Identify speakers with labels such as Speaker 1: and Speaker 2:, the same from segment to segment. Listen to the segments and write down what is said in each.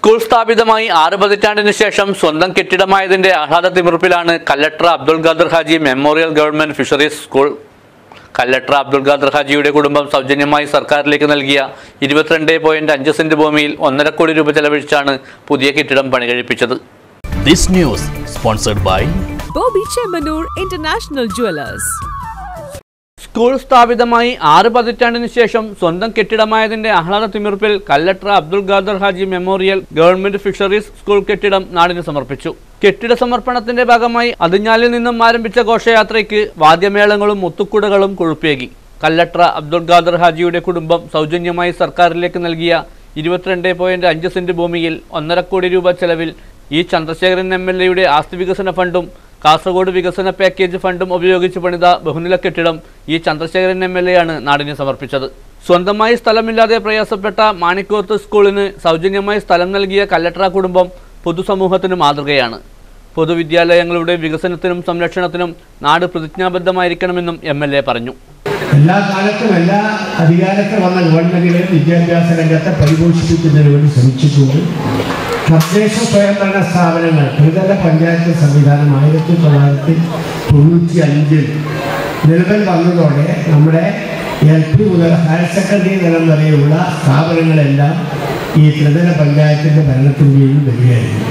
Speaker 1: School സ്ഥാപിതമായി ആറ് പതിറ്റാണ്ടിന് ശേഷം സ്വന്തം കെട്ടിടമായതിന്റെ ആഹ്ലാദ തിമിർപ്പിലാണ് Kallatra Abdul Khader Haji memorial government fisheries school Kallatra Abdul Khader ഹാജിയുടെ കുടുംബം സൗജന്യമായി സർക്കാരിലേക്ക് നൽകിയ ഇരുപത്തിരണ്ട് പോയിന്റ് അഞ്ച് സെന്റ് ഭൂമിയിൽ ഒന്നര കോടി രൂപ ചെലവഴിച്ചാണ് പുതിയ കെട്ടിടം പണി കഴിപ്പിച്ചത്
Speaker 2: This news sponsored by
Speaker 3: Bobby Chemanur International Jewelers.
Speaker 1: School സ്ഥാപിതമായി ആറ് പതിറ്റാണ്ടിന് ശേഷം സ്വന്തം കെട്ടിടമായതിന്റെ ആഹ്ലാദ തിമിർപ്പിൽ Kallatra Abdul Khader Haji memorial government fisheries school കെട്ടിടം നാടിന് സമർപ്പിച്ചു കെട്ടിട സമർപ്പണത്തിന്റെ ഭാഗമായി അതിഞ്ഞാലിൽ നിന്നും ആരംഭിച്ച ഘോഷയാത്രയ്ക്ക് വാദ്യമേളങ്ങളും മുത്തുക്കുടകളും കൊഴുപ്പേകി കല്ലട്ര അബ്ദുൾ ഖാദർ ഹാജിയുടെ കുടുംബം സൗജന്യമായി സർക്കാരിലേക്ക് നൽകിയ ഇരുപത്തിരണ്ട് പോയിന്റ് അഞ്ച് സെന്റ് ഭൂമിയിൽ ഒന്നര കോടി രൂപ ചെലവിൽ ഇ ചന്ദ്രശേഖരൻ എം എൽ എയുടെ ആസ്തി വികസന ഫണ്ടും കാസർഗോഡ് വികസന പാക്കേജ് ഫണ്ടും ഉപയോഗിച്ച് പണിത ബഹുനില കെട്ടിടം ഈ ചന്ദ്രശേഖരൻ എം എൽ എ ആണ് നാടിന് സമർപ്പിച്ചത് സ്വന്തമായി സ്ഥലമില്ലാതെ പ്രയാസപ്പെട്ട മാണിക്കോത്ത് സ്കൂളിന് സൗജന്യമായി സ്ഥലം നൽകിയ കല്ലട്ര കുടുംബം പൊതുസമൂഹത്തിന് മാതൃകയാണ് പൊതുവിദ്യാലയങ്ങളുടെ വികസനത്തിനും സംരക്ഷണത്തിനും നാട് പ്രതിജ്ഞാബദ്ധമായിരിക്കണമെന്നും എം എൽ എ പറഞ്ഞു
Speaker 4: എല്ലാ കാലത്തും എല്ലാ അധികാരത്തിൽ വന്ന ഗവൺമെന്റുകളും വിദ്യാഭ്യാസ രംഗത്തെ പരിപോഷിപ്പിക്കുന്നതിന് വേണ്ടി ശ്രമിച്ചിട്ടുണ്ട് തദ്ദേശ സ്വയംഭരണ സ്ഥാപനങ്ങൾ ത്രിതല പഞ്ചായത്ത് സംവിധാനം ആയിരത്തി തൊള്ളായിരത്തി തൊണ്ണൂറ്റി അഞ്ചിൽ നിലവിൽ വന്നതോടെ നമ്മുടെ എൽ പി മുതൽ ഹയർ സെക്കൻഡറി തലം വരെയുള്ള സ്ഥാപനങ്ങളെല്ലാം ഈ ത്രിതല പഞ്ചായത്തിൻ്റെ ഭരണത്തിന് കീഴിൽ വരികയായിരുന്നു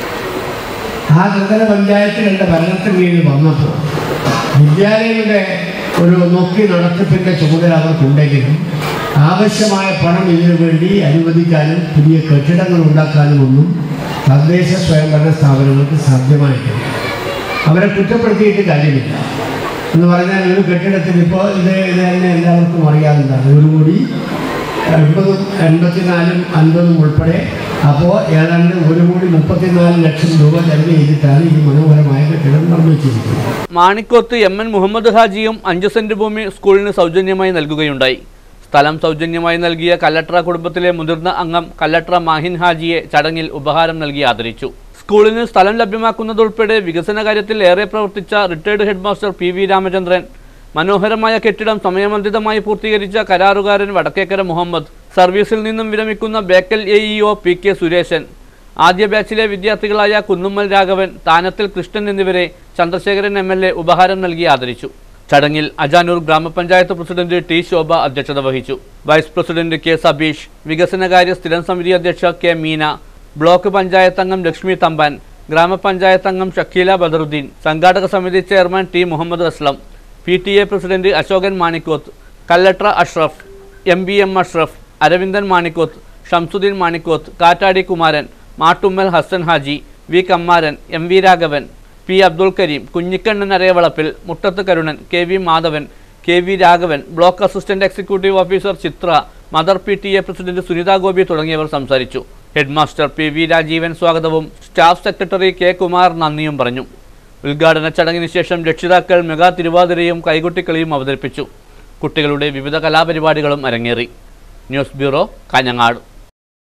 Speaker 4: ആ ത്രിതല പഞ്ചായത്തുകളുടെ ഭരണത്തിന് കീഴിൽ വന്നപ്പോൾ വിദ്യാലയങ്ങളുടെ ഒരു നോക്കി നടത്തിപ്പിൻ്റെ ചുമതല അവർക്കുണ്ടെങ്കിലും ആവശ്യമായ പണം ഇതിനു വേണ്ടി അനുവദിക്കാനും പുതിയ കെട്ടിടങ്ങൾ ഉണ്ടാക്കാനും ഒന്നും തദ്ദേശ സ്വയംഭരണ സ്ഥാപനങ്ങൾക്ക് സാധ്യമായിട്ടില്ല അവരെ കുറ്റപ്പെടുത്തിയിട്ട് കാര്യമില്ല എന്ന് പറഞ്ഞാൽ ഒരു കെട്ടിടത്തിൽ ഇപ്പോൾ ഇത് ഇത് തന്നെ എല്ലാവർക്കും അറിയാവുന്നതാണ് ഒരു കോടി എൺപതും എൺപത്തിനാലും അൻപതും ഉൾപ്പെടെ അപ്പോൾ ഏതാണ്ട് ഒരു കോടി മുപ്പത്തിനാല് ലക്ഷം രൂപ ചെലവ് ചെയ്തിട്ടാണ് ഈ മനോഹരമായ കെട്ടിടം നിർമ്മിച്ചിരിക്കുന്നത്
Speaker 1: മാണിക്കോത്ത് എം എൻ മുഹമ്മദ് ഹാജിയും അഞ്ച് സെന്റ് ഭൂമി സ്കൂളിന് സൗജന്യമായി നൽകുകയുണ്ടായി സ്ഥലം സൗജന്യമായി നൽകിയ കല്ലട്ര കുടുംബത്തിലെ മുതിർന്ന അംഗം കല്ലട്ര മാഹിൻ ഹാജിയെ ചടങ്ങിൽ ഉപഹാരം നൽകി ആദരിച്ചു സ്കൂളിന് സ്ഥലം ലഭ്യമാക്കുന്നതുൾപ്പെടെ വികസന കാര്യത്തിൽ ഏറെ പ്രവർത്തിച്ച retired headmaster P V Ramachandran മനോഹരമായ കെട്ടിടം സമയബന്ധിതമായി പൂർത്തീകരിച്ച കരാറുകാരൻ വടക്കേക്കര മുഹമ്മദ് സർവീസിൽ നിന്നും വിരമിക്കുന്ന Bekal A E O P K Suresan ആദ്യ ബാച്ചിലെ വിദ്യാർത്ഥികളായ കുന്നുമ്മൽ രാഘവൻ താനത്തിൽ കൃഷ്ണൻ എന്നിവരെ ചന്ദ്രശേഖരൻ എം എൽ എ ഉപഹാരം നൽകി ആദരിച്ചു ചടങ്ങിൽ അജാനൂർ ഗ്രാമപഞ്ചായത്ത് പ്രസിഡന്റ് ടി ശോഭ അധ്യക്ഷത വഹിച്ചു വൈസ് പ്രസിഡന്റ് കെ സബീഷ് വികസനകാര്യ സ്ഥിരം സമിതി അധ്യക്ഷ കെ മീന ബ്ലോക്ക് പഞ്ചായത്ത് അംഗം ലക്ഷ്മി തമ്പാൻ ഗ്രാമപഞ്ചായത്ത് അംഗം ഷക്കീല ബദറുദ്ദീൻ സംഘാടക സമിതി chairman T Muhammad Aslam P T A president Ashokan Manikoth Kalladra Ashraf M B M Ashraf Aravindan Manikoth Shamsuddin Manikoth Kattadi Kumaran Mattummal Hasan Haji V Kammaran M V Raghavan P Abdul Karim Kunhikannan Arayavalappil Muttath Karunan K V Madhavan K V Raghavan block assistant executive officer Chitra mother P T A president Sunitha Gopi തുടങ്ങിയവർ സംസാരിച്ചു ഹെഡ്മാസ്റ്റർ പി വി രാജീവൻ സ്വാഗതവും staff secretary K Kumar നന്ദിയും പറഞ്ഞു ഉദ്ഘാടന ചടങ്ങിന് ശേഷം രക്ഷിതാക്കൾ mega തിരുവാതിരയും കൈകൊട്ടിക്കളിയും അവതരിപ്പിച്ചു കുട്ടികളുടെ വിവിധ കലാപരിപാടികളും അരങ്ങേറി ന്യൂസ് ബ്യൂറോ കാഞ്ഞങ്ങാട്